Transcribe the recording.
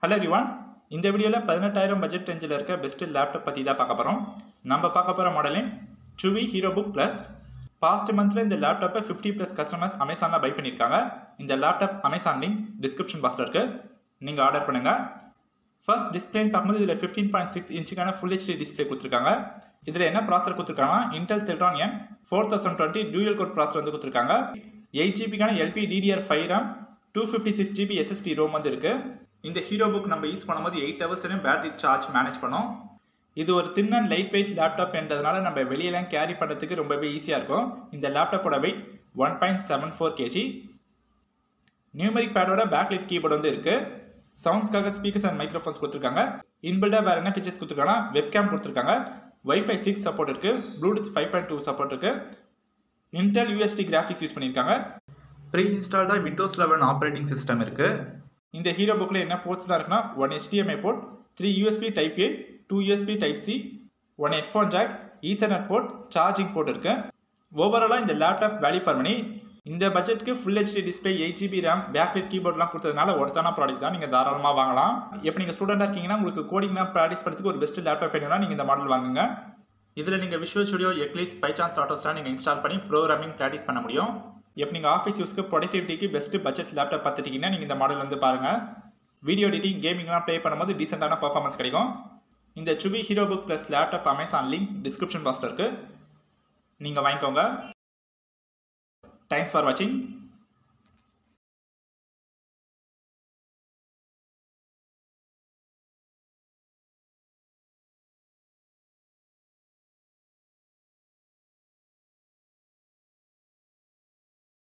hello ரிவான் இந்த வீடியோவில் பதினெட்டாயிரம் பட்ஜெட் ரேஞ்சில் இருக்க பெஸ்ட் லேப்டாப் பற்றி தான் பார்க்க போகிறோம் நம்ம பார்க்க போகிற மாடலின் ட்ரூவி ஹீரோ புக் ப்ளஸ் பாஸ்ட் மந்தில் இந்த லேப்டாப்பை ஃபிஃப்டி ப்ளஸ் கஸ்டமர்ஸ் அமேசானில் பை பண்ணியிருக்காங்க இந்த லேப்டாப் அமேசான் லிங்க் டிஸ்கிரிப்ஷன் பாக்ஸில் இருக்குது நீங்கள் ஆர்டர் பண்ணுங்கள் ஃபர்ஸ்ட் டிஸ்பிளேன்னு பார்க்கும்போது இதில் ஃபிஃப்டீன் பாயிண்ட் சிக்ஸ் இன்ச்சுக்கான ஃபுல் ஹெச்டி டிஸ்பிளே கொடுத்துருக்காங்க இதில் என்ன ப்ராசர் கொடுத்துருக்காங்கன்னா Intel Celeron N four thousand twenty dual core processor வந்து கொடுத்துருக்காங்க எயிட் ஜிபிக்கான LP DDR five RAM two fifty six GB SSD ROM வந்து இருக்குது இந்த ஹீரோ புக் நம்ம யூஸ் பண்ணும்போது எயிட் ஹவர்ஸ் வரையும் பேட்டரி சார்ஜ் மேனேஜ் பண்ணோம் இது ஒரு thin and light weight laptop என்றதுனால நம்ம வெளியெல்லாம் கேரி பண்ணுறதுக்கு ரொம்பவே ஈஸியாக இருக்கும் இந்த லேப்டாப்போட weight one point seven four KG numeric பேடோட பேக்லைட் கீபோர்டு வந்து இருக்குது சவுண்ட்ஸ்க்காக ஸ்பீக்கர்ஸ் அண்ட் மைக்ரோஃபோன்ஸ் கொடுத்துருக்காங்க இன்பில்டாக வேறு என்ன ஃபீச்சர்ஸ் கொடுத்துருக்காங்கன்னா வெப்கேம் கொடுத்துருக்காங்க வைஃபை சிக்ஸ் சப்போர்ட் இருக்குது Bluetooth five point two support இருக்குது இன்டெல் யூஎஸ்டி கிராஃபிக்ஸ் யூஸ் பண்ணியிருக்காங்க ப்ரீ இன்ஸ்டால்டாக விண்டோஸ் லெவன் ஆப்ரேட்டிங் சிஸ்டம் இருக்குது இந்த ஹீரோ புக்கில் என்ன போர்ட்ஸ் தான் இருக்குன்னா one HDMI port three USB type A two USB type C one headphone jack ethernet port charging port இருக்கு ஓவராலாக இந்த லேப்டாப் வேல்யூ ஃபார் மணி இந்த பட்ஜெட்க்கு full HD display eight GB RAM backlight கீபோர்ட்லாம் கொடுத்ததுனால ஒருத்தான ப்ராடக்ட் தான் நீங்கள் தாராளமாக வாங்கலாம் இப்போ நீங்கள் ஸ்டூடெண்டாக இருக்கீங்கன்னா உங்களுக்கு கோடிங்லாம் ப்ராக்டிஸ் பண்ணுறதுக்கு ஒரு பெஸ்ட் லேப்டாப் வேணும்னா நீங்கள் இந்த மாடல் வாங்குங்க இதில் நீங்கள் விஷுவல் ஸ்டுடியோ எக்லிஸ் பைசான்ஸ் ஆட்டோஸ்லாம் நீங்கள் இன்ஸ்டால் பண்ணி ப்ரோக்ராமிங் ப்ராக்டிஸ் பண்ண முடியும் இப்போ நீங்கள் ஆஃபீஸ் யூஸ்க்கு ப்ரொடக்டிவிட்டிக்கு பெஸ்ட் பட்ஜெட் லேப்டாப் பார்த்துட்டீங்கன்னா நீங்கள் இந்த மாடல் வந்து பாருங்கள் வீடியோ எடிட்டிங் கேமிங்லாம் ப்ளே பண்ணும்போது டீசெண்டான பர்ஃபார்மன்ஸ் கிடைக்கும் இந்த Chuwi Hero Book Plus laptop Amazon link description பாக்ஸில் இருக்குது நீங்கள் வாங்கிக்கோங்க தேங்க்ஸ் ஃபார் வாட்சிங்